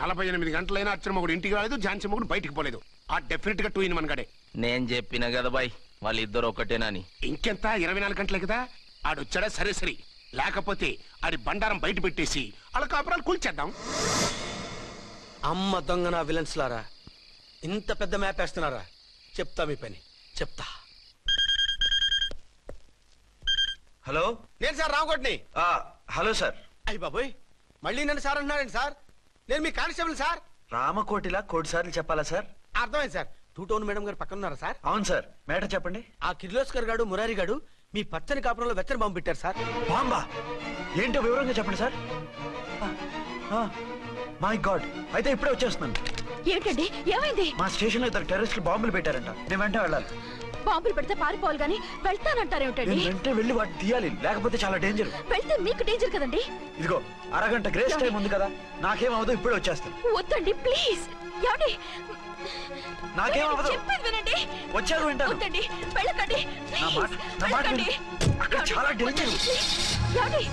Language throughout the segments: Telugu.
నలభై ఎనిమిది గంటలైనా అచ్చిన మొగుడు ఇంటికి రాలేదు ఝాన్సీ మొగుడు బయటికి పోలేదు ఆ డెఫినెట్ గా టూ ఇన్ వన్ గడే నేను చెప్పిన కదా బాయ్ వాళ్ళిద్దరు ఒకటేనని ఇంకెంత ఇరవై నాలుగు గంటలే కదా ఆడొచ్చాడా సరే సరే లేకపోతే ఆడి బండారం బయట పెట్టేసి వాళ్ళ కాపురాలు కూల్చేద్దాం అమ్మ దొంగ నా విలన్స్ లారా ఇంత పెద్ద మ్యాప్ వేస్తున్నారా చెప్తా మీ పని చెప్తా హలో నేను సార్ రామకోట్ని ఆ, హలో సార్ అయ్యి బాబోయ్ మళ్ళీ నన్ను సార్ అంటున్నారండి సార్ నేను మీ కానిస్టేబుల్ సార్ రామకోటిలా కోటి సార్లు చెప్పాలా సార్ అర్థమైంది సార్ టూ టౌన్ మేడం గారు పక్కన ఉన్నారా సార్ అవును సార్ మేటర్ చెప్పండి ఆ కిర్లోస్కర్ గాడు మురారి గాడు మీ పచ్చని కాపురంలో వెచ్చని బాంబు పెట్టారు సార్ బాంబా ఏంటో వివరంగా చెప్పండి సార్ మై గాడ్ అయితే ఇప్పుడే వచ్చేస్తున్నాను ఏంటండి ఏమైంది మా స్టేషన్ లో ఇద్దరు టెర్రరిస్టులు బాంబులు పెట్టారంట నేను వెంటనే వెళ్ళాలి బాంబులు పెడితే పారిపోవాలి గాని వెళ్తానంటారేమిటండి నేను వెంటనే వెళ్ళి వాటిని తీయాలి లేకపోతే చాలా డేంజర్ వెళ్తే మీకు డేంజర్ కదండి ఇదిగో అరగంట గ్రేస్ టైం ఉంది కదా నాకేం అవ్వదు ఇప్పుడే వచ్చేస్తాను వద్దండి ప్లీజ్ ఏమండి నాకేం అవ్వదు చెప్పేది వినండి వచ్చాక వింటాను వద్దండి వెళ్ళకండి నా మాట ప్లీజ్ నా మాట వెళ్ళకండి విను. అక్కడ ఏమండి? చాలా డేంజర్ వద్దండి, ప్లీజ్. ఏమండి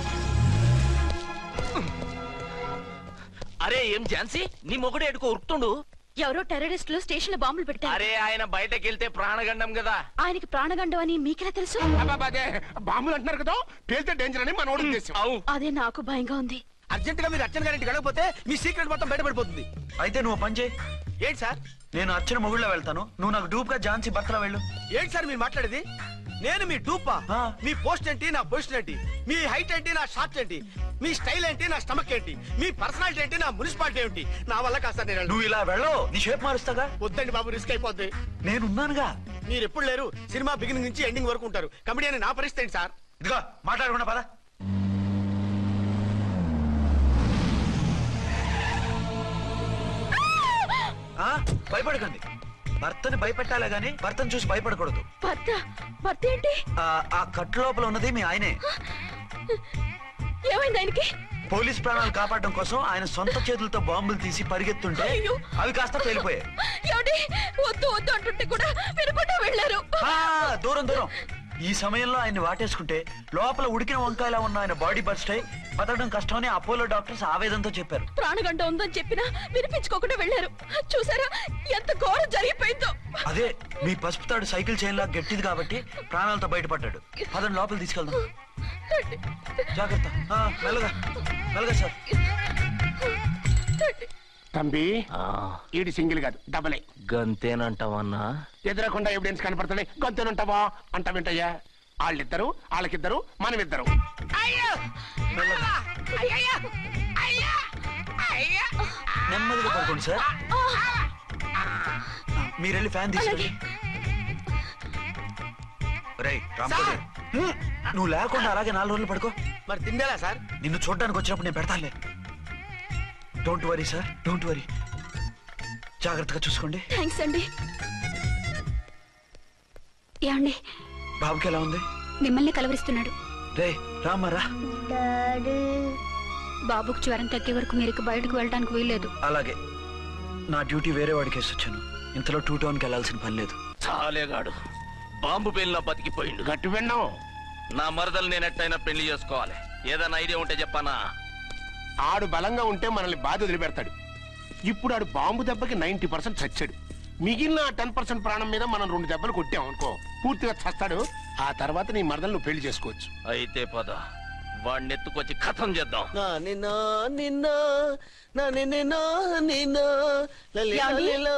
అరే ఏం ఝాన్సీ నీ మొగుడు ఎడుకో ఉరుకుతుండు ఎవరో టెర్రరిస్టులు స్టేషన్ లో బాంబులు పెట్టారు అరే ఆయన బయటకి వెళ్తే ప్రాణగండం కదా ఆయనకి ప్రాణగండం అని మీకెలా తెలుసు అబ్బబ్బా, అదే బాంబులు అంటున్నారు కదా పేలితే డేంజర్ అని మన ఉద్దేశం అవు అదే నాకు భయంగా ఉంది అర్జెంట్ గా మీరు అర్జెంట్ గారింటికి వెళ్ళకపోతే మీ సీక్రెట్ మొత్తం బయటపడిపోతుంది అయితే నువ్వు పని చేయి ఏంటి సార్ నేను అచ్చిన మొగుళ్ళ వెళ్తాను నువ్వు నాకు డూప్ గా ఝాన్సీ భర్తలో వెళ్ళు ఏంటి సార్ మీరు మాట్లాడేది నేను మీ డూపా ఆ. మీ పోస్ట్ ఏంటి నా పొజిషన్ ఏంటి మీ హైట్ ఏంటి నా షార్ట్ ఏంటి మీ స్టైల్ ఏంటి నా స్టమక్ ఏంటి మీ పర్సనాలిటీ ఏంటి నా మున్సిపాలిటీ ఏంటి నా వల్ల కాస్త నేను వెళ్ళను. నువ్వు ఇలా వెళ్ళవు నీ షేప్ మారుస్తాగా వద్దండి బాబు రిస్క్ అయిపోద్ది నేనున్నానుగా మీరు ఎప్పుడు లేరు సినిమా బిగినింగ్ నుంచి ఎండింగ్ వరకు ఉంటారు కమెడీ నా పరిస్థితి ఏంటి సార్ ఇదిగో మాట్లాడకుండా పద ఆ, భయపడకండి భర్తని భయపెట్టాలే గాని భర్తను చూసి భయపడకూడదు భర్త భర్త ఏంటి ఆ, ఆ కట్టు లోపల ఉన్నది మీ ఆయనే ఏమైంది ఆయనకి పోలీస్ ప్రాణాలు కాపాడడం కోసం ఆయన సొంత చేతులతో బాంబులు తీసి పరిగెత్తుంటే అయ్యో. అవి కాస్త పేలిపోయాయి ఏమండి వద్దు వద్దు అంటుంటే కూడా వినకుండా వెళ్ళారు ఆ, దూరం దూరం ఈ సమయంలో ఆయన్ని వాటేసుకుంటే లోపల ఉడికిన వంకాయలా ఉన్న ఆయన బాడీ బర్స్ట్ అయి బతకడం కష్టమని అపోలో డాక్టర్స్ ఆవేదంతో చెప్పారు ప్రాణగంట ఉందని చెప్పినా వినిపించుకోకుండా వెళ్ళారు చూసారా ఎంత ఘోరం జరిగిపోయిందో అదే మీ పసుపు తాడు సైకిల్ చైన్ లా గట్టిది కాబట్టి ప్రాణాలతో బయటపడ్డాడు పదండి లోపల తీసుకెళ్దాం జాగ్రత్త ఆ, మెల్లగా మెల్లగా సార్ తంబి ఆ, ఈడి సింగిల్ కాదు డబలే గంతేనంటావన్నా ఎదురకుండా ఎవిడెన్స్ కనపడుతుంది గొంతునుంటావా అంట వింటయ్యా వాళ్ళిద్దరు వాళ్ళకిద్దరు మనమిద్దరు నెమ్మదిగా పడుకోండి సార్ మీరు వెళ్ళి ఫ్యాన్ తీసుకెళ్ళి రేయ్ రాంపల్లి నువ్వు లేకుండా అలాగే నాలుగు రోజులు పడుకో మరి తిండేలా సార్ నిన్ను చూడడానికి వచ్చినప్పుడు నేను పెడతానులే don't worry sir don't worry జాగ్రత్తగా చూసుకోండి థ్యాంక్స్ అండి ఏమండి బాబుకి ఎలా ఉంది మిమ్మల్ని కలవరిస్తున్నాడు రే రామ్మరా బాబుకు జ్వరం తగ్గే వరకు మీరు ఇక బయటకు వెళ్ళడానికి వీల్లేదు అలాగే నా డ్యూటీ వేరే వాడికి వేసి వచ్చాను ఇంతలో టూ టౌన్కి వెళ్ళాల్సిన పని లేదు చాలేగాడు బాంబు పేలిన బతికిపోయిండు గట్టి విన్నావు నా మరదలు నేను ఎట్టయినా పెళ్లి చేసుకోవాలి ఏదైనా ఐడియా ఉంటే చెప్పానా ఆడు బలంగా ఉంటే మనల్ని బాధ వదిలిపెడతాడు ఇప్పుడు ఆడు బాంబు దెబ్బకి నైన్టీ పర్సెంట్ చచ్చాడు మిగిలిన టెన్ పర్సెంట్ ప్రాణం మీద మనం రెండు దెబ్బలు కొట్టాం అనుకో పూర్తిగా చస్తాడు ఆ తర్వాత నీ మరదలు నువ్వు పెళ్లి చేసుకోవచ్చు అయితే పద వాడిని ఎత్తుకొచ్చి కథం చేద్దాం నా నిన్న నిన్న నా నిన్న నిన్న లలి ఏమండి? లలిలో.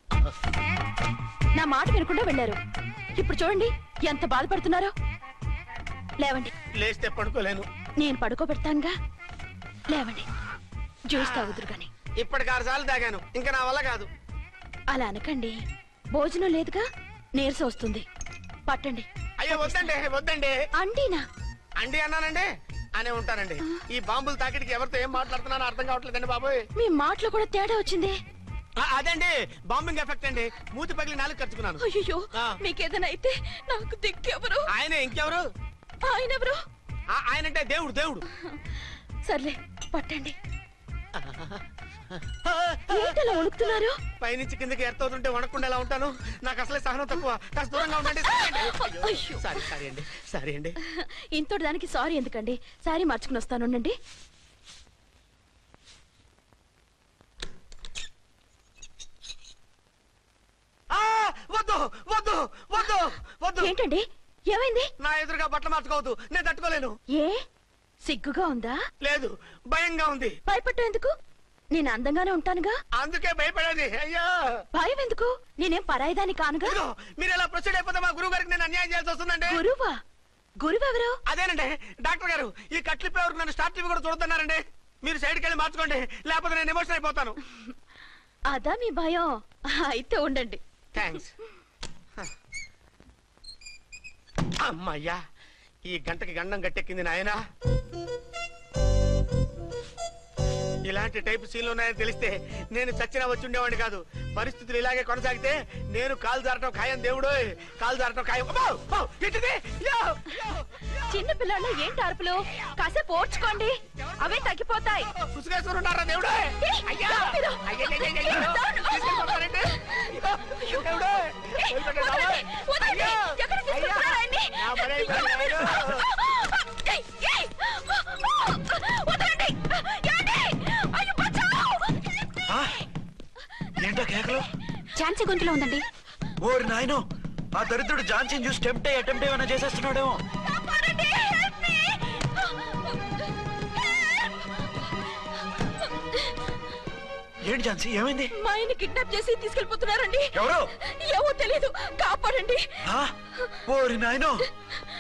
నా మాట వినకుండా వెళ్ళారు ఇప్పుడు చూడండి ఎంత బాధపడుతున్నారో లేవండి లేస్తే పడుకోలేను నేను పడుకోబెడతానుగా లేవండి జ్యూస్ తాగుదురు గాని ఇప్పటికి ఆరు సార్లు తాగాను ఇంకా నా వల్ల కాదు అలా అనకండి భోజనం లేదుగా నీరసం వస్తుంది పట్టండి అయ్యో వద్దండి వద్దండి అండినా అండి అన్నానండి అనే ఉంటానండి ఈ బాంబులు తాకిడికి ఎవరితో ఏం మాట్లాడుతున్నానో అర్థం కావట్లేదండి బాబోయ్ మీ మాటలో కూడా తేడా వచ్చింది ఆ, అదండి బాంబింగ్ ఎఫెక్ట్ అండి మూతి పగిలి నాలుగు ఖర్చుకున్నాను అయ్యో ఆ. మీకేదైనా అయితే నాకు దిక్కెవరు ఆయన ఇంకెవరు ఆయన ఎవరు ఆ- ఆయనంటే దేవుడు దేవుడు సర్లే పట్టండి ఏంటలా వణుకుతున్నారు పైనుంచి కిందకి ఎర్తవుతుంటే వణకుండా ఎలా ఉంటాను నాకు అసలే సహనం తక్కువ కాస్త దూరంగా ఉండండి అయ్యో. సారీ సారీ అండి సారీ అండి ఇంతటి దానికి సారీ ఎందుకండి సారీ మార్చుకుని వస్తాను ఉండండి వద్దు వద్దు వద్దు వద్దు ఏంటండి ఏమైంది నా ఎదురుగా బట్టలు మార్చుకోవద్దు నేను తట్టుకోలేను ఏ సిగ్గుగా ఉందా లేదు భయంగా ఉంది భయపట్టు ఎందుకు నేను అందంగానే ఉంటానుగా అందుకే భయపడేది అయ్యో భయం ఎందుకు నేనేం పరాయిదాని కానుగా ఇదిగో మీరు ఇలా ప్రొసీడ్ అయిపోతే మా గురువు గారికి నేను అన్యాయం చేయాల్సి వస్తుందండి గురువా గురువెవరు అదేనండి డాక్టర్ గారు ఈ కట్లిప్పే వరకు నన్ను స్టార్ట్ టీవీ కూడా చూడొద్దన్నారండి మీరు సైడ్కి వెళ్ళి మార్చుకోండి లేకపోతే నేను ఎమోషన్ అయిపోతాను అదా మీ భయం అయితే ఉండండి థ్యాంక్స్ అమ్మయ్యా ఈ గంటకి గండం గట్టెక్కింది నాయనా ఇలాంటి టైప్ సీన్లు ఉన్నాయని తెలిస్తే నేను చచ్చినా వచ్చి ఉండేవాడిని కాదు పరిస్థితులు ఇలాగే కొనసాగితే నేను కాలు జారటం ఖాయం దేవుడు కాలు జారటం ఖాయం అబ్బో! అబ్బో! ఏంటిది? యో! యో! చిన్న పిల్లలు ఏంటి అరుపులు కాసేపు ఓర్చుకోండి అవే తగ్గిపోతాయి ఉసుగేశ్వరు ఉన్నారా దేవుడు ఏయ్, అయ్యా తప్పిదం. అయ్యయ్యయ్యయ్యో! తప్పిదం. తీసుకెళ్ళిపోతారేంటి? అయ్యో! దేవుడు! ఏయ్, వదిలిపెట్టండి, వదలండి, బాబోయ్! వదలండి. అయ్యో! ఎక్కడికి అయ్యా! తీసుకెళ్తున్నారు ఆయన్ని? నా పని అయిపోయింది, ఎవరు? నాయనా. ఏయ్, ఏయ్! వదలండి. ఏమండి? అయ్యో, బచావ్! ఆ? ఏంటో కేకలు ఝాన్సీ గొంతులో ఉందండి ఓరి నాయనో ఆ దరిద్రుడు జాన్సన్ చూసి టెంప్ట్ అయ్యి అటెంప్ట్ ఏమైనా చేసేస్తున్నాడేమో కాపాడండి, help me! ఏంటి ఝాన్సీ ఏమైంది మా ఆయన కిడ్నాప్ చేసి తీసుకెళ్ళిపోతున్నారండి ఎవరు ఏమో తెలియదు కాపాడండి ఆ? ఓరి నాయనో